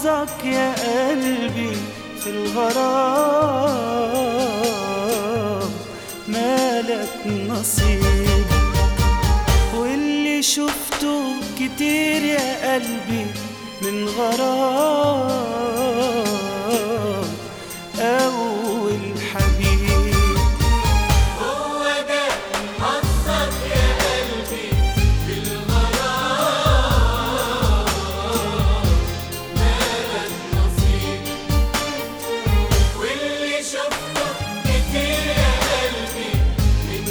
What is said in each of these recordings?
حظك يا قلبي في الغرام مالك نصيب واللي شفته كتير يا قلبي من غرام أول حبيب هو ده حظك يا قلبي في الغرام مالك نصيب واللي شفته كتير يا قلبي من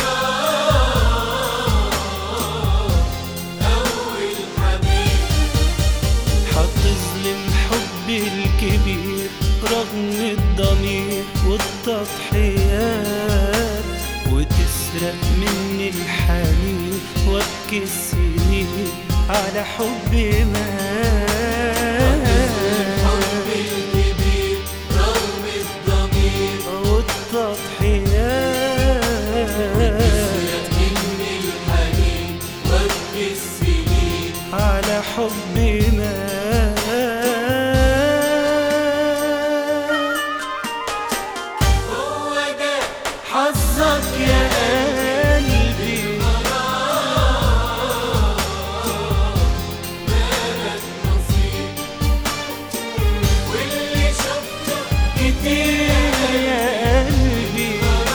غرام أول حبيب هتظلم حبي الكبير رغم الضمير والتضحيات وتسرق مني الحنين وابكي السنين على حبي مات الحب الكبير رغم الضمير والتضحيات مني الحنين وابكي السنين على حبي مات هو ده حظك يا قلبي مالك نصيب واللي شفته كتير يا قلبي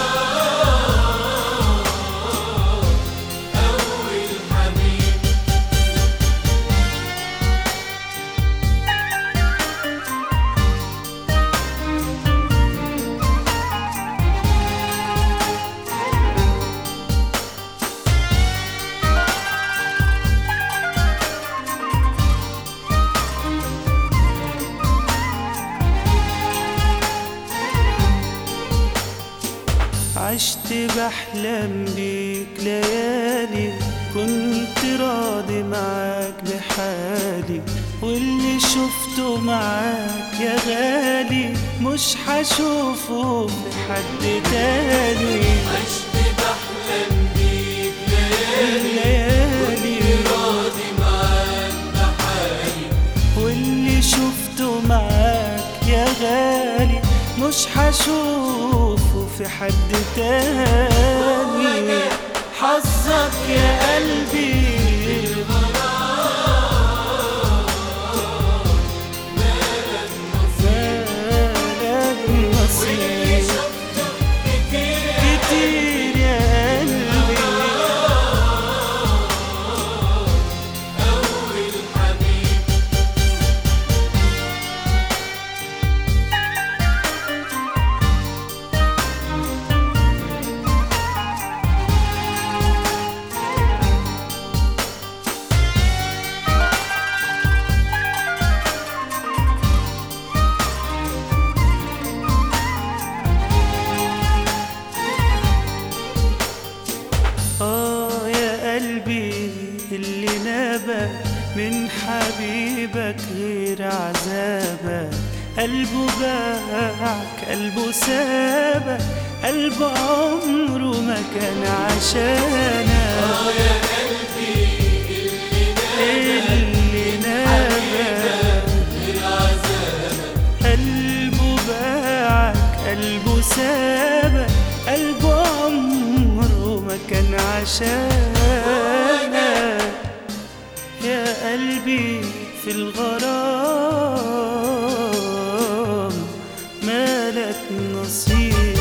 أول حبيب عشت بحلم بيك ليالي كنت راضي معاك بحالي واللي شفته معاك يا غالي مش هشوفه في حد تاني عشت بحلم بيك ليالي ليالي راضي معاك بحالي واللي شفته معاك يا غالي مش هشوفه في حد تاني حظك يا قلبي مالك واللي نصيب شفته كتير كتير يا قلبي أول حبيب آه يا قلبي اللي نابك من حبيبك غير عذابك قلبه باعك قلبه سابك قلبه عمره ما كان عشانك يا قلبي اللي نابك من عذابك قلبه باعك قلبه سابك قلبه عمره ما كان عشانك يا قلبي في الغرام مالك نصيب